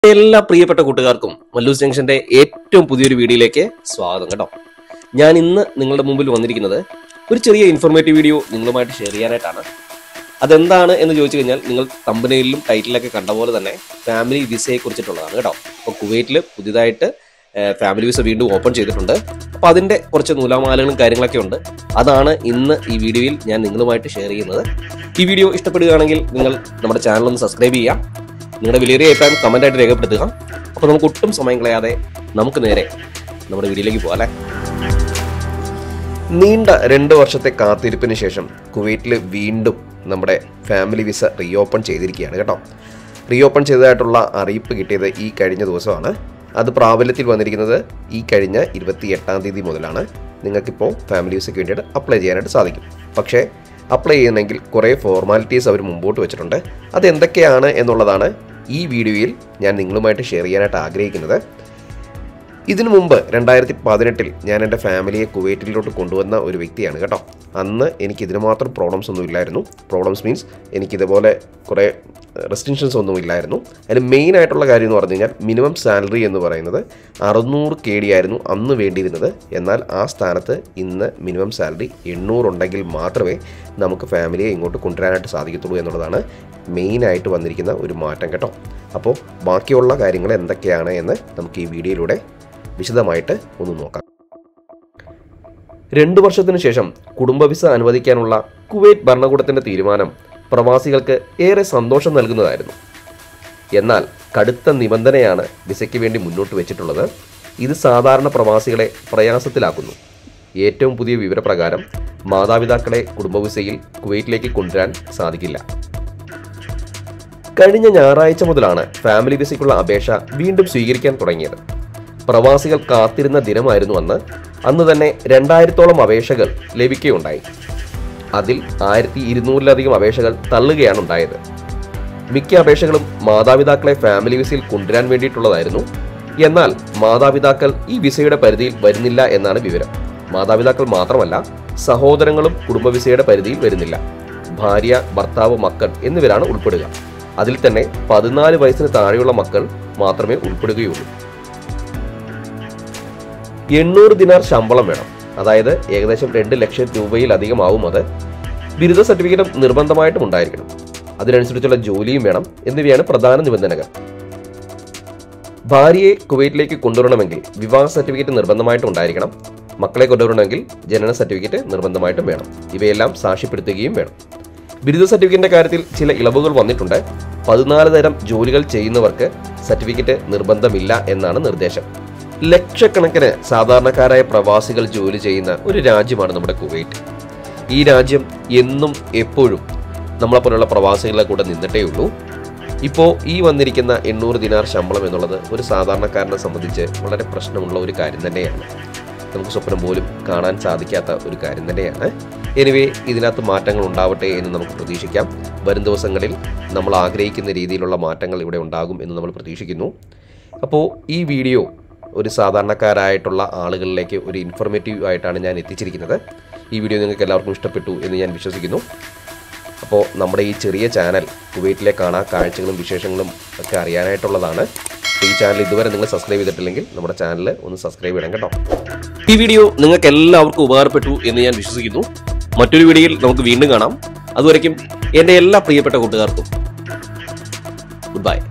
എല്ലാ പ്രിയപ്പെട്ട കൂട്ടുകാർക്കും മല്ലൂസ് ജംഗ്ഷന്റെ ഏറ്റവും പുതിയൊരു വീഡിയോയിലേക്ക് സ്വാഗതം കേട്ടോ ഞാൻ ഇന്ന് നിങ്ങളുടെ മുമ്പിൽ വന്നിരിക്കുന്നത് ഒരു ചെറിയ ഇൻഫോർമേറ്റീവ് വീഡിയോ നിങ്ങളുമായിട്ട് ഷെയർ ചെയ്യാനായിട്ടാണ് അതെന്താണ് എന്ന് ചോദിച്ചു കഴിഞ്ഞാൽ നിങ്ങൾ തമ്പനയിലും ടൈറ്റിലൊക്കെ കണ്ട പോലെ തന്നെ ഫാമിലി വിസയെ കുറിച്ചിട്ടുള്ളതാണ് കേട്ടോ അപ്പോൾ കുവൈറ്റിൽ പുതിയതായിട്ട് ഫാമിലി വിസ വീണ്ടും ഓപ്പൺ ചെയ്തിട്ടുണ്ട് അപ്പോൾ അതിൻ്റെ കുറച്ച് നൂലാമാലകളും കാര്യങ്ങളൊക്കെ ഉണ്ട് അതാണ് ഇന്ന് ഈ വീഡിയോയിൽ ഞാൻ നിങ്ങളുമായിട്ട് ഷെയർ ചെയ്യുന്നത് ഈ വീഡിയോ ഇഷ്ടപ്പെടുകയാണെങ്കിൽ നിങ്ങൾ നമ്മുടെ ചാനൽ ഒന്ന് സബ്സ്ക്രൈബ് ചെയ്യാം നിങ്ങളുടെ വിലയേറിയ അഭിപ്രായം കമന്റ് ആയിട്ട് രേഖപ്പെടുത്തുക അപ്പോൾ നമുക്ക് ഒട്ടും സമയം കളയാതെ നമുക്ക് നേരെ നമ്മുടെ വീഡിയോയിലേക്ക് പോകാം അല്ലേ നീണ്ട രണ്ട് വർഷത്തെ കാത്തിരിപ്പിന് ശേഷം കുവൈറ്റിൽ വീണ്ടും നമ്മുടെ ഫാമിലി വിസ റീഓപ്പൺ ചെയ്തിരിക്കുകയാണ് കേട്ടോ റീഓപ്പൺ ചെയ്തതായിട്ടുള്ള അറിയിപ്പ് കിട്ടിയത് ഈ കഴിഞ്ഞ ദിവസമാണ് അത് പ്രാബല്യത്തിൽ വന്നിരിക്കുന്നത് ഈ കഴിഞ്ഞ ഇരുപത്തി എട്ടാം തീയതി മുതലാണ് നിങ്ങൾക്കിപ്പോൾ ഫാമിലി വിസയ്ക്ക് വേണ്ടിയിട്ട് അപ്ലൈ ചെയ്യാനായിട്ട് സാധിക്കും പക്ഷേ അപ്ലൈ ചെയ്യുന്നെങ്കിൽ കുറേ ഫോർമാലിറ്റീസ് അവർ മുമ്പോട്ട് വെച്ചിട്ടുണ്ട് അത് എന്തൊക്കെയാണ് എന്നുള്ളതാണ് ഈ വീഡിയോയിൽ ഞാൻ നിങ്ങളുമായിട്ട് ഷെയർ ചെയ്യാനായിട്ട് ആഗ്രഹിക്കുന്നത് ഇതിനു മുമ്പ് രണ്ടായിരത്തി പതിനെട്ടിൽ ഞാൻ എൻ്റെ ഫാമിലിയെ കുവൈറ്റിലോട്ട് കൊണ്ടുവന്ന ഒരു വ്യക്തിയാണ് കേട്ടോ അന്ന് എനിക്ക് ഇതിന് മാത്രം പ്രോബ്ലംസ് ഒന്നും ഇല്ലായിരുന്നു പ്രോബ്ലംസ് മീൻസ് എനിക്കിതുപോലെ കുറേ റെസ്ട്രിക്ഷൻസ് ഒന്നും ഇല്ലായിരുന്നു അതിൽ മെയിൻ ആയിട്ടുള്ള കാര്യം എന്ന് പറഞ്ഞു കഴിഞ്ഞാൽ മിനിമം സാലറി എന്ന് പറയുന്നത് അറുന്നൂറ് കെ ഡി ആയിരുന്നു അന്ന് വേണ്ടിയിരുന്നത് എന്നാൽ ആ സ്ഥാനത്ത് ഇന്ന് മിനിമം സാലറി എണ്ണൂറുണ്ടെങ്കിൽ മാത്രമേ നമുക്ക് ഫാമിലിയെ ഇങ്ങോട്ട് കൊണ്ടുവരാനായിട്ട് സാധിക്കത്തുള്ളൂ എന്നുള്ളതാണ് മെയിനായിട്ട് വന്നിരിക്കുന്ന ഒരു മാറ്റം കേട്ടോ അപ്പോൾ ബാക്കിയുള്ള കാര്യങ്ങൾ എന്തൊക്കെയാണ് എന്ന് നമുക്ക് ഈ വീഡിയോയിലൂടെ വിശദമായിട്ട് ഒന്ന് നോക്കാം രണ്ടു വർഷത്തിനു ശേഷം കുടുംബ വിസ അനുവദിക്കാനുള്ള കുവൈറ്റ് ഭരണകൂടത്തിന്റെ തീരുമാനം പ്രവാസികൾക്ക് ഏറെ സന്തോഷം നൽകുന്നതായിരുന്നു എന്നാൽ കടുത്ത നിബന്ധനയാണ് വിസയ്ക്ക് വേണ്ടി മുന്നോട്ട് വെച്ചിട്ടുള്ളത് ഇത് സാധാരണ പ്രവാസികളെ പ്രയാസത്തിലാക്കുന്നു ഏറ്റവും പുതിയ വിവരപ്രകാരം മാതാപിതാക്കളെ കുടുംബ വിസയിൽ കുവൈറ്റിലേക്ക് കൊണ്ടുവരാൻ സാധിക്കില്ല കഴിഞ്ഞ ഞായറാഴ്ച മുതലാണ് ഫാമിലി വിസയ്ക്കുള്ള അപേക്ഷ വീണ്ടും സ്വീകരിക്കാൻ തുടങ്ങിയത് പ്രവാസികൾ കാത്തിരുന്ന ദിനമായിരുന്നു അന്ന് അന്ന് തന്നെ രണ്ടായിരത്തോളം അപേക്ഷകൾ ലഭിക്കുകയുണ്ടായി അതിൽ ആയിരത്തി ഇരുന്നൂറിലധികം അപേക്ഷകൾ തള്ളുകയാണ് ഉണ്ടായത് മിക്ക അപേക്ഷകളും മാതാപിതാക്കളെ ഫാമിലി വിസയിൽ കൊണ്ടുവരാൻ വേണ്ടിയിട്ടുള്ളതായിരുന്നു എന്നാൽ മാതാപിതാക്കൾ ഈ വിസയുടെ പരിധിയിൽ വരുന്നില്ല എന്നാണ് വിവരം മാതാപിതാക്കൾ മാത്രമല്ല സഹോദരങ്ങളും കുടുംബ വിസയുടെ പരിധിയിൽ വരുന്നില്ല ഭാര്യ ഭർത്താവ് മക്കൾ എന്നിവരാണ് ഉൾപ്പെടുക അതിൽ തന്നെ പതിനാല് വയസ്സിന് താഴെയുള്ള മക്കൾ മാത്രമേ ഉൾപ്പെടുകയുള്ളൂ എണ്ണൂറ് ദിനാർ ശമ്പളം വേണം അതായത് ഏകദേശം രണ്ട് ലക്ഷം രൂപയിലധികമാവും അത് ബിരുദ സർട്ടിഫിക്കറ്റും നിർബന്ധമായിട്ടും ഉണ്ടായിരിക്കണം അതിനനുസരിച്ചുള്ള ജോലിയും വേണം എന്നിവയാണ് പ്രധാന നിബന്ധനകൾ ഭാര്യയെ കുവൈറ്റിലേക്ക് കൊണ്ടുവരണമെങ്കിൽ വിവാഹ സർട്ടിഫിക്കറ്റ് നിർബന്ധമായിട്ടും ഉണ്ടായിരിക്കണം മക്കളെ കൊണ്ടുവരണമെങ്കിൽ ജനന സർട്ടിഫിക്കറ്റ് നിർബന്ധമായിട്ടും വേണം ഇവയെല്ലാം സാക്ഷ്യപ്പെടുത്തുകയും വേണം ബിരുദ സർട്ടിഫിക്കറ്റിന്റെ കാര്യത്തിൽ ചില ഇളവുകൾ വന്നിട്ടുണ്ട് പതിനാല് തരം ജോലികൾ ചെയ്യുന്നവർക്ക് സർട്ടിഫിക്കറ്റ് നിർബന്ധമില്ല എന്നാണ് നിർദ്ദേശം ലക്ഷക്കണക്കിന് സാധാരണക്കാരായ പ്രവാസികൾ ജോലി ചെയ്യുന്ന ഒരു രാജ്യമാണ് നമ്മുടെ കുവൈറ്റ് ഈ രാജ്യം എന്നും എപ്പോഴും നമ്മളെപ്പോലുള്ള പ്രവാസികളെ കൂടെ നിന്നിട്ടേ ഉള്ളൂ ഇപ്പോൾ ഈ വന്നിരിക്കുന്ന എണ്ണൂറ് ദിനാർ ശമ്പളം എന്നുള്ളത് ഒരു സാധാരണക്കാരനെ സംബന്ധിച്ച് വളരെ പ്രശ്നമുള്ള ഒരു കാര്യം തന്നെയാണ് നമുക്ക് സ്വപ്നം പോലും കാണാൻ സാധിക്കാത്ത ഒരു കാര്യം തന്നെയാണ് എനിവേ ഇതിനകത്ത് മാറ്റങ്ങൾ ഉണ്ടാവട്ടെ എന്ന് നമുക്ക് പ്രതീക്ഷിക്കാം വരും ദിവസങ്ങളിൽ നമ്മൾ ആഗ്രഹിക്കുന്ന രീതിയിലുള്ള മാറ്റങ്ങൾ ഇവിടെ ഉണ്ടാകും എന്ന് നമ്മൾ പ്രതീക്ഷിക്കുന്നു അപ്പോൾ ഈ വീഡിയോ ഒരു സാധാരണക്കാരായിട്ടുള്ള ആളുകളിലേക്ക് ഒരു ഇൻഫോർമേറ്റീവ് ആയിട്ടാണ് ഞാൻ എത്തിച്ചിരിക്കുന്നത് ഈ വീഡിയോ നിങ്ങൾക്ക് എല്ലാവർക്കും ഇഷ്ടപ്പെട്ടു എന്ന് ഞാൻ വിശ്വസിക്കുന്നു അപ്പോൾ നമ്മുടെ ഈ ചെറിയ ചാനൽ കുവൈറ്റിലെ കാണാൻ കാഴ്ചകളും വിശേഷങ്ങളും ഒക്കെ അറിയാനായിട്ടുള്ളതാണ് ഈ ചാനൽ ഇതുവരെ നിങ്ങൾ സബ്സ്ക്രൈബ് ചെയ്തിട്ടില്ലെങ്കിൽ നമ്മുടെ ചാനൽ ഒന്ന് സബ്സ്ക്രൈബ് ചെയ്യണം കേട്ടോ ഈ വീഡിയോ നിങ്ങൾക്ക് എല്ലാവർക്കും ഉപകാരപ്പെട്ടു എന്ന് ഞാൻ വിശ്വസിക്കുന്നു മറ്റൊരു വീഡിയോയിൽ നമുക്ക് വീണ്ടും കാണാം അതുവരയ്ക്കും എൻ്റെ എല്ലാ പ്രിയപ്പെട്ട കൂട്ടുകാർക്കും ഗുഡ് ബൈ